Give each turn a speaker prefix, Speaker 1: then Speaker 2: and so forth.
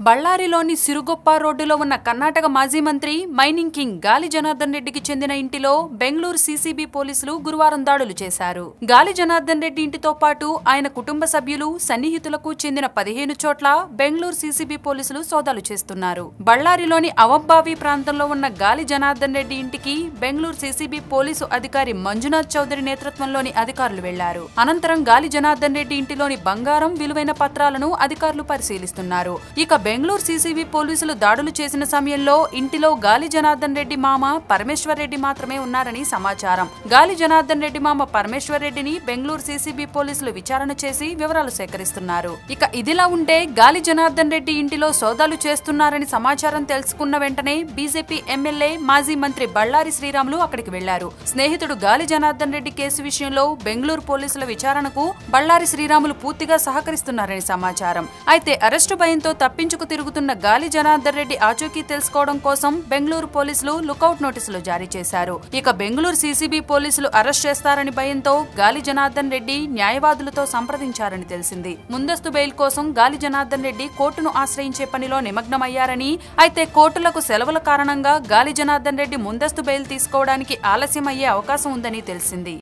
Speaker 1: బళ్ళారిలోని సిరుగొప్ప రోడ్డులో ఉన్న కర్ణాటక మాజీ మంత్రి మైనింగ్ కింగ్ గాలి జనార్దన్ రెడ్డికి చెందిన ఇంటిలో బెంగళూరు సీసీబీ పోలీసులు గురువారం దాడులు చేశారు గాలి జనార్దన్ రెడ్డి ఇంటితో పాటు ఆయన కుటుంబ సభ్యులు సన్నిహితులకు చెందిన పదిహేను చోట్ల బెంగళూరు సీసీబీ పోలీసులు సోదాలు చేస్తున్నారు బళ్ళారిలోని అవబ్బావి ప్రాంతంలో ఉన్న గాలి జనార్దన్ రెడ్డి ఇంటికి బెంగళూరు సీసీబీ పోలీసు అధికారి మంజునాథ్ చౌదరి నేతృత్వంలోని అధికారులు వెళ్లారు అనంతరం గాలి జనార్దన్ రెడ్డి ఇంటిలోని బంగారం విలువైన పత్రాలను అధికారులు పరిశీలిస్తున్నారు ఇక బెంగళూరు సీసీబీ పోలీసులు దాడులు చేసిన సమయంలో ఇంటిలో గాలి జనార్దన్ రెడ్డి మామ పరమేశ్వర్ రెడ్డి మాత్రమే ఉన్నారని సమాచారం గాలి జనార్దన్ రెడ్డి మామ పరమేశ్వర్ రెడ్డిని బెంగళూరు సీసీబీ పోలీసులు విచారణ చేసి వివరాలు సేకరిస్తున్నారు ఇక ఇదిలా ఉంటే గాలి జనార్దన్ రెడ్డి ఇంటిలో సోదాలు చేస్తున్నారని సమాచారం తెలుసుకున్న వెంటనే బీజేపీ ఎమ్మెల్యే మాజీ మంత్రి బళ్ళారి శ్రీరాములు అక్కడికి వెళ్లారు స్నేహితుడు గాలి జనార్దన్ రెడ్డి కేసు విషయంలో బెంగళూరు పోలీసుల విచారణకు బళ్ళారి శ్రీరాములు పూర్తిగా సహకరిస్తున్నారని సమాచారం అయితే అరెస్టు భయంతో తప్పించుకు తిరుగుతున్న గాలి జనార్దన్ రెడ్డి ఆచూకీ తెలుసుకోవడం కోసం బెంగళూరు పోలీసులు లుకౌట్ నోటీసులు జారీ చేశారు ఇక బెంగళూరు సీసీబీ పోలీసులు అరెస్ట్ చేస్తారని భయంతో గాలి జనార్దన్ రెడ్డి న్యాయవాదులతో సంప్రదించారని తెలిసింది ముందస్తు బెయిల్ కోసం గాలి జనార్దన్ రెడ్డి కోర్టును ఆశ్రయించే పనిలో నిమగ్నమయ్యారని అయితే కోర్టులకు సెలవుల కారణంగా గాలి జనార్దన్ రెడ్డి ముందస్తు బెయిల్ తీసుకోవడానికి ఆలస్యమయ్యే అవకాశం ఉందని తెలిసింది